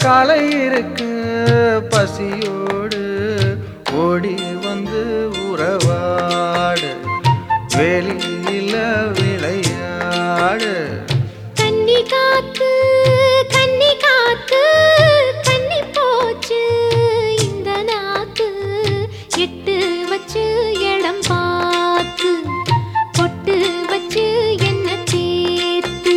காலை இருக்கு பசியோடு ஓடி வந்து உறவாடு வெளியில விளையாடு கன்னி காத்து கன்னி காத்து கன்னி போச்சு இந்த நாத்து எட்டு வச்சு இடம் பார்த்து பொட்டு வச்சு என்ன சேர்த்து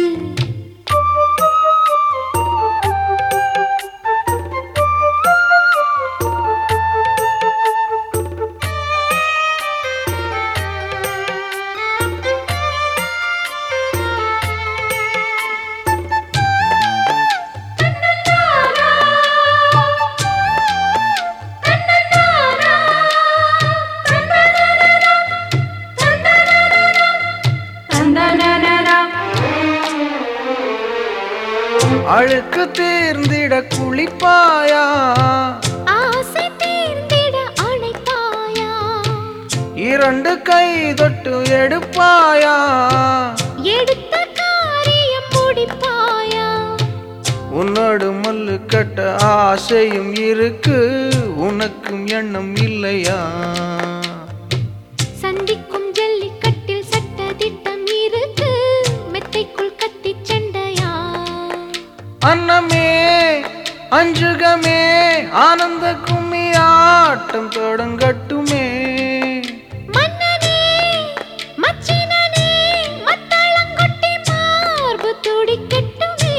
அழுக்கு தீர்ந்திட குளிப்பாயா ஆசை தீர்ந்திட அணைப்பாயா இரண்டு கை தொட்டு எடுப்பாயா எடுத்த காரியம் முடிப்பாயா உன்னோடு மல்லு கட்ட ஆசையும் இருக்கு உனக்கும் எண்ணம் இல்லையா சந்திக்கும் ஜல்லிக்கட்டில் சட்ட திட்டம் இருக்கு மெத்தைக்குள் கத்தி சண்டையா அன்னமே அஞ்சுகமே ஆனந்த கும்மி ஆட்டம் தொடங்கட்டுமே மன்னனே மச்சினனே மத்தளங்கொட்டி மார்பு துடிக்கட்டுமே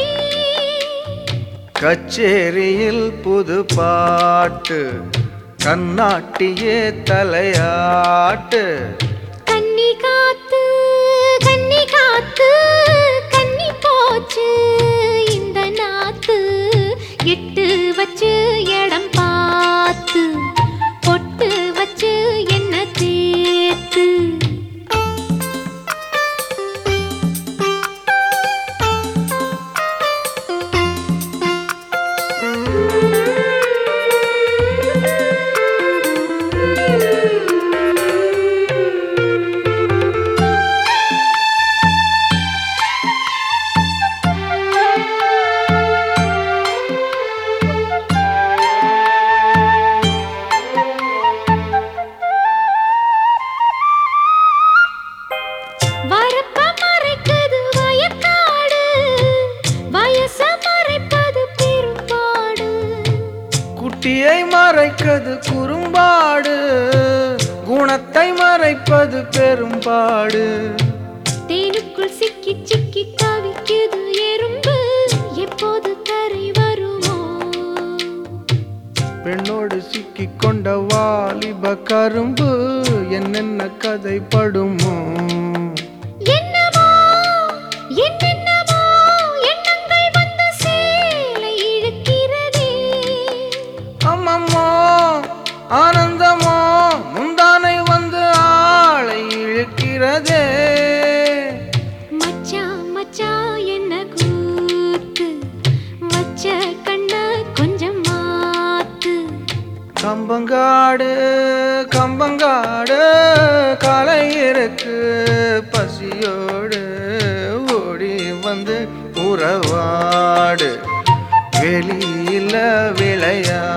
கச்சேரியில் புது பாட்டு கண்ணாட்டியே தலையாட்டு கன்னி காத்து கன்னி காத்து கன்னி போச்சு இந்த நாத்து எட்டு வச்சு இடம் பார்த்து பொட்டு வச்சு என்ன தேத்து வரப்ப மறைக்குது வயக்காடு வயச மறைப்பது பெரும்பாடு குட்டியை மறைப்பது குறும்பாடு குணத்தை மறைப்பது பெரும்பாடு தேனுக்குள் சிக்கி சிக்கி தவிக்குது எறும்பு எப்போது கரை வருமோ பெண்ணோடு சிக்கிக் கொண்ட வாலிப கரும்பு என்னென்ன கதைப்படுமோ என்னமோ என்னென்னமோ எண்ணங்கள் வந்து சேலை இழுக்கிறதே அம்மம்மோ ஆனந்தமோ முந்தானை வந்து ஆளை இழுக்கிறதே மச்சான் மச்சான் என்ன கூத்து வச்ச கண்ண கொஞ்சம் மாத்து கம்பங்காடு கம்பங்காடு காலை இருக்கு பசியோடு ஓடி வந்து உறவாடு வெளியில விளையாடு